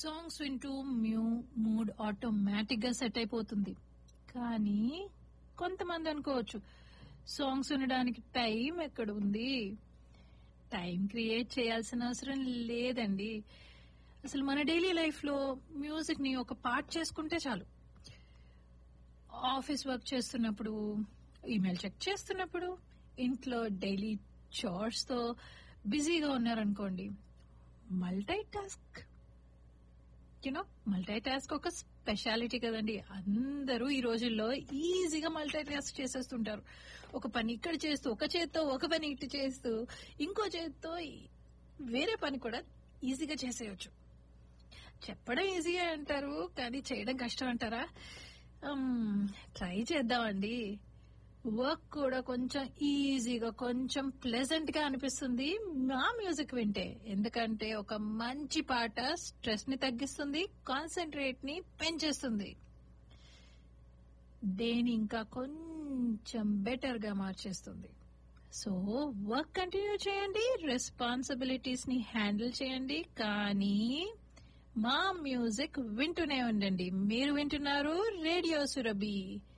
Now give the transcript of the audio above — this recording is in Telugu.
సాంగ్స్ వింటూ మ్యూ మూడ్ ఆటోమేటిక్ గా సెట్ అయిపోతుంది కానీ కొంతమంది అనుకోవచ్చు సాంగ్స్ వినడానికి టైం ఎక్కడ ఉంది టైం క్రియేట్ చేయాల్సిన అవసరం లేదండి అసలు మన డైలీ లైఫ్ లో మ్యూజిక్ ని ఒక పార్ట్ చేసుకుంటే చాలు ఆఫీస్ వర్క్ చేస్తున్నప్పుడు ఈమెయిల్ చెక్ చేస్తున్నప్పుడు ఇంట్లో డైలీ చోర్స్ తో బిజీగా ఉన్నారనుకోండి multi task you know multi task ఒక స్పెషాలిటీ కదండి అందరూ ఈ రోజుల్లో ఈజీగా మల్టీ టాస్క్ చేసేస్తుంటారు ఒక పని ఇక్కడ చేస్తూ ఒక చేత్తో ఒక పని ఇటు చేస్తూ ఇంకో చేత్తో వేరే పని కూడా ఈజీగా చేసేయచ్చు చెప్పడం ఈజీ అంటారు కానీ చేయడం కష్టం అంటారా ట్రై చేద్దామండి వర్క్ కూడా కొంచెం ఈజీగా కొంచెం ప్లెజెంట్ గా అనిపిస్తుంది మా మ్యూజిక్ వింటే ఎందుకంటే ఒక మంచి పాట స్ట్రెస్ ని తగ్గిస్తుంది కాన్సన్ట్రేట్ ని పెంచేస్తుంది దేని ఇంకా కొంచెం బెటర్ గా మార్చేస్తుంది సో వర్క్ కంటిన్యూ చేయండి రెస్పాన్సిబిలిటీస్ ని హ్యాండిల్ చేయండి కానీ మా మ్యూజిక్ వింటూనే ఉండండి మీరు వింటున్నారు రేడియో సురభి